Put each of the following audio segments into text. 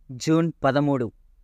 June పదమూడు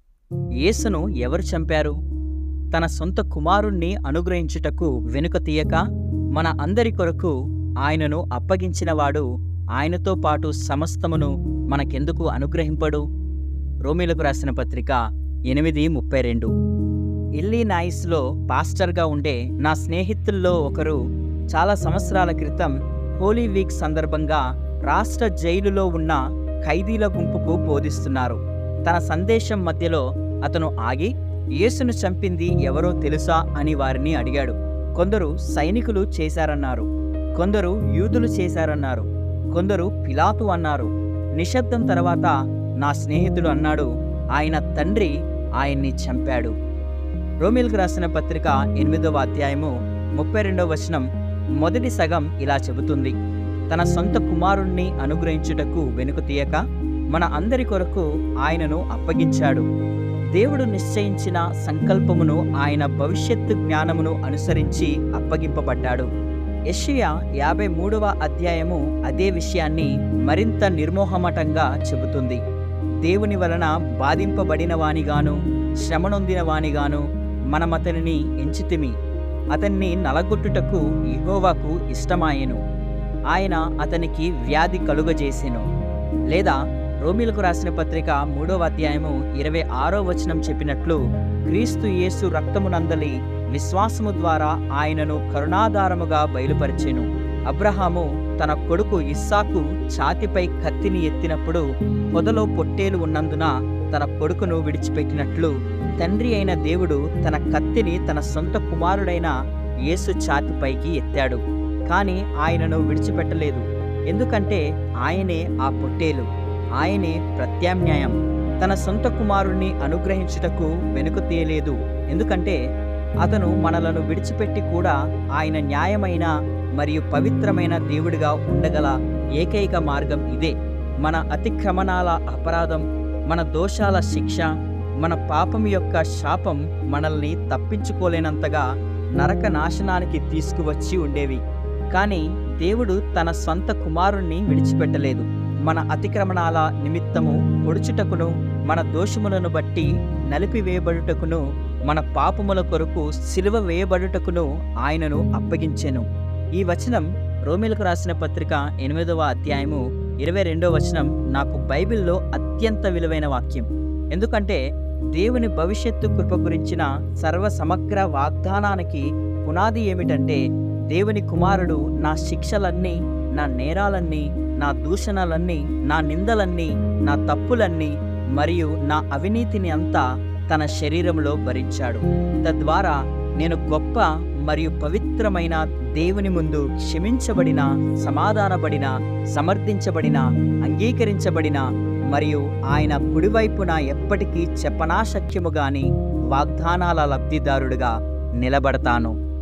యేసును ఎవరు చంపారు తన సొంత కుమారుణ్ణి అనుగ్రహించుటకు వెనుక తీయక మన అందరి కొరకు ఆయనను అప్పగించినవాడు ఆయనతో పాటు సమస్తమును మనకెందుకు అనుగ్రహింపడు రోమిలకు రాసిన పత్రిక ఎనిమిది ముప్పై రెండు ఇల్లీనాయిస్లో పాస్టర్గా ఉండే నా స్నేహితుల్లో ఒకరు చాలా సంవత్సరాల క్రితం హోలీ వీక్ సందర్భంగా రాష్ట్ర జైలులో ఉన్న ఖైదీల గుంపుకు బోధిస్తున్నారు తన సందేశం మధ్యలో అతను ఆగి యేసును చంపింది ఎవరో తెలుసా అని వారిని అడిగాడు కొందరు సైనికులు చేశారన్నారు కొందరు యూదులు చేశారన్నారు కొందరు పిలాతు అన్నారు నిశ్శబ్దం తర్వాత నా స్నేహితుడు అన్నాడు ఆయన తండ్రి ఆయన్ని చంపాడు రోమిల్కు రాసిన పత్రిక ఎనిమిదవ అధ్యాయము ముప్పై రెండవ వచనం మొదటి సగం ఇలా చెబుతుంది తన సొంత కుమారుణ్ణి అనుగ్రహించుటకు వెనుక తీయక మన అందరి కొరకు ఆయనను అప్పగించాడు దేవుడు నిశ్చయించిన సంకల్పమును ఆయన భవిష్యత్తు జ్ఞానమును అనుసరించి అప్పగింపబడ్డాడు యెషయా యాభై మూడవ అధ్యాయము అదే విషయాన్ని మరింత నిర్మోహమటంగా చెబుతుంది దేవుని వలన బాధింపబడిన వానిగాను శ్రమనొందిన వానిగాను మనమతనిని ఎంచితిమి అతన్ని నలగొట్టుటకు యెహోవాకు ఇష్టమాయెను ఆయన అతనికి వ్యాధి కలుగజేసెను లేదా రోమిలకు రాసిన పత్రిక మూడవ అధ్యాయము ఇరవై ఆరో వచనం చెప్పినట్లు క్రీస్తు యేసు రక్తమునందలి విశ్వాసము ద్వారా ఆయనను కరుణాధారముగా బయలుపరిచెను అబ్రహాము తన కొడుకు ఇస్సాకు ఛాతిపై కత్తిని ఎత్తినప్పుడు పొదలో పొట్టేలు ఉన్నందున తన కొడుకును విడిచిపెట్టినట్లు తండ్రి అయిన దేవుడు తన కత్తిని తన సొంత కుమారుడైన యేసు ఛాతిపైకి ఎత్తాడు కానీ ఆయనను విడిచిపెట్టలేదు ఎందుకంటే ఆయనే ఆ పొట్టేలు ఆయనే ప్రత్యామ్నాయం తన సొంత కుమారుణ్ణి అనుగ్రహించుటకు వెనుక తీయలేదు ఎందుకంటే అతను మనలను విడిచిపెట్టి కూడా ఆయన న్యాయమైన మరియు పవిత్రమైన దేవుడిగా ఉండగల ఏకైక మార్గం ఇదే మన అతిక్రమణాల అపరాధం మన దోషాల శిక్ష మన పాపం యొక్క శాపం మనల్ని తప్పించుకోలేనంతగా నరక నాశనానికి తీసుకువచ్చి ఉండేవి కానీ దేవుడు తన స్వంత కుమారుణ్ణి విడిచిపెట్టలేదు మన అతిక్రమణాల నిమిత్తము పొడుచుటకును మన దోషములను బట్టి నలిపివేయబడుటకును మన పాపముల కొరకు సిలువ వేయబడుటకును ఆయనను అప్పగించెను ఈ వచనం రోమిలకు రాసిన పత్రిక ఎనిమిదవ అధ్యాయము ఇరవై రెండవ వచనం నాకు బైబిల్లో అత్యంత విలువైన వాక్యం ఎందుకంటే దేవుని భవిష్యత్తు కృప గురించిన సర్వ సమగ్ర వాగ్దానానికి పునాది ఏమిటంటే దేవుని కుమారుడు నా శిక్షలన్నీ నా నేరాలన్నీ నా దూషణలన్నీ నా నిందలన్నీ నా తప్పులన్నీ మరియు నా అవినీతిని అంతా తన శరీరంలో భరించాడు తద్వారా నేను గొప్ప మరియు పవిత్రమైన దేవుని ముందు క్షమించబడిన సమాధానపడిన సమర్థించబడిన అంగీకరించబడిన మరియు ఆయన కుడివైపున ఎప్పటికీ చెప్పనాశక్యము గాని వాగ్దానాల లబ్ధిదారుడుగా నిలబడతాను